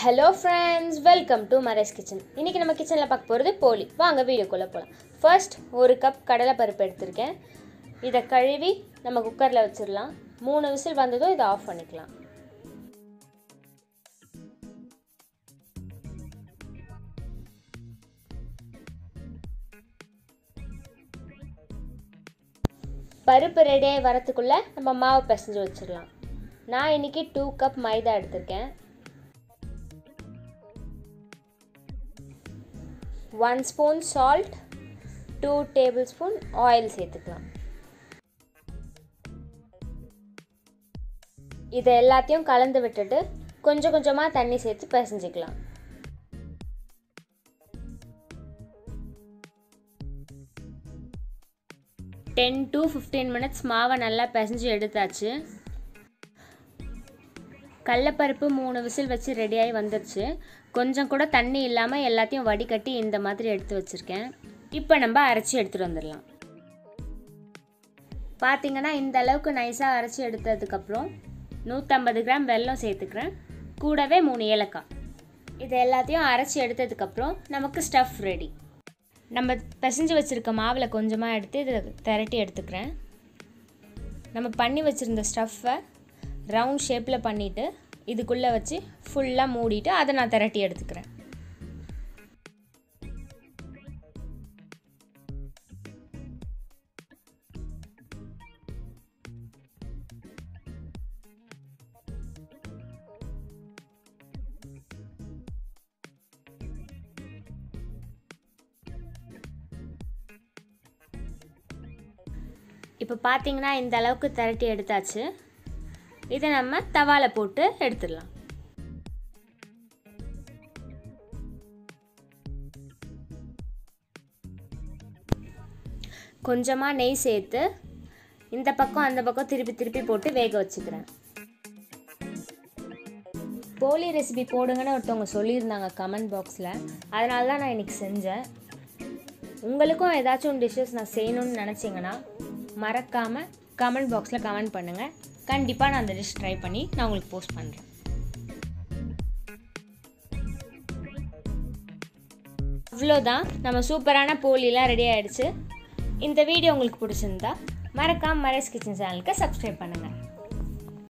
hello friends welcome to Mare's kitchen இன்றைக்கி நம்ம கிச்சனில் பார்க்க போகிறது போலி வாங்க வீடியோக்குள்ளே போகலாம் ஃபர்ஸ்ட் ஒரு கப் கடலைப்பருப்பு எடுத்திருக்கேன் இதை கழுவி நம்ம குக்கரில் வச்சிடலாம் மூணு விசில் வந்ததும் இதை ஆஃப் பண்ணிக்கலாம் பருப்பு ரெடியாகி வரத்துக்குள்ளே நம்ம மாவு பிசைஞ்சு வச்சிடலாம் நான் இன்றைக்கி டூ கப் மைதா எடுத்திருக்கேன் one spoon salt two tablespoon oil சேர்த்துக்கலாம் இதை எல்லாத்தையும் கலந்து விட்டுட்டு கொஞ்சம் கொஞ்சமாக தண்ணி சேர்த்து பிசைஞ்சிக்கலாம் டென் டு ஃபிஃப்டீன் மினிட்ஸ் மாவை நல்லா பிசைஞ்சு எடுத்தாச்சு கடலப்பருப்பு மூணு விசில் வச்சு ரெடியாகி வந்துருச்சு கொஞ்சம் கூட தண்ணி இல்லாமல் எல்லாத்தையும் வடிகட்டி இந்த மாதிரி எடுத்து வச்சுருக்கேன் இப்போ நம்ம அரைச்சி எடுத்துகிட்டு வந்துடலாம் பார்த்தீங்கன்னா இந்த அளவுக்கு நைஸாக அரைச்சி எடுத்ததுக்கப்புறம் நூற்றம்பது கிராம் வெல்லம் சேர்த்துக்கிறேன் கூடவே மூணு ஏலக்காய் இது எல்லாத்தையும் அரைச்சி எடுத்ததுக்கப்புறம் நமக்கு ஸ்டஃப் ரெடி நம்ம பிசைஞ்சு வச்சுருக்க மாவில் கொஞ்சமாக எடுத்து இதை திரட்டி எடுத்துக்கிறேன் நம்ம பண்ணி வச்சுருந்த ஸ்டஃப்பை ரவுண்ட் ஷேப்பில் பண்ணிவிட்டு இதுக்குள்ளே வச்சு ஃபுல்லாக மூடிட்டு அதை நான் திரட்டி எடுத்துக்கிறேன் இப்போ பார்த்தீங்கன்னா இந்த அளவுக்கு திரட்டி எடுத்தாச்சு இதை நம்ம தவாவில் போட்டு எடுத்துடலாம் கொஞ்சமாக நெய் சேர்த்து இந்த பக்கம் அந்த பக்கம் திருப்பி திருப்பி போட்டு வேக வச்சுக்கிறேன் போலி ரெசிபி போடுங்கன்னு ஒருத்தவங்க சொல்லியிருந்தாங்க கமெண்ட் பாக்ஸில் அதனால தான் நான் இன்றைக்கி செஞ்சேன் உங்களுக்கும் ஏதாச்சும் டிஷ்ஷஸ் நான் செய்யணும்னு நினச்சிங்கன்னா மறக்காமல் கமெண்ட் பாக்ஸில் கமெண்ட் பண்ணுங்கள் கண்டிப்பாக நான் அந்த டிஷ் ட்ரை பண்ணி நான் உங்களுக்கு போஸ்ட் பண்ணுறேன் அவ்வளோதான் நம்ம சூப்பரான போலிலாம் ரெடி ஆகிடுச்சு இந்த வீடியோ உங்களுக்கு பிடிச்சிருந்தா மறக்காமல் மரேஸ் கிச்சன் சேனலுக்கு சப்ஸ்கிரைப் பண்ணுங்கள்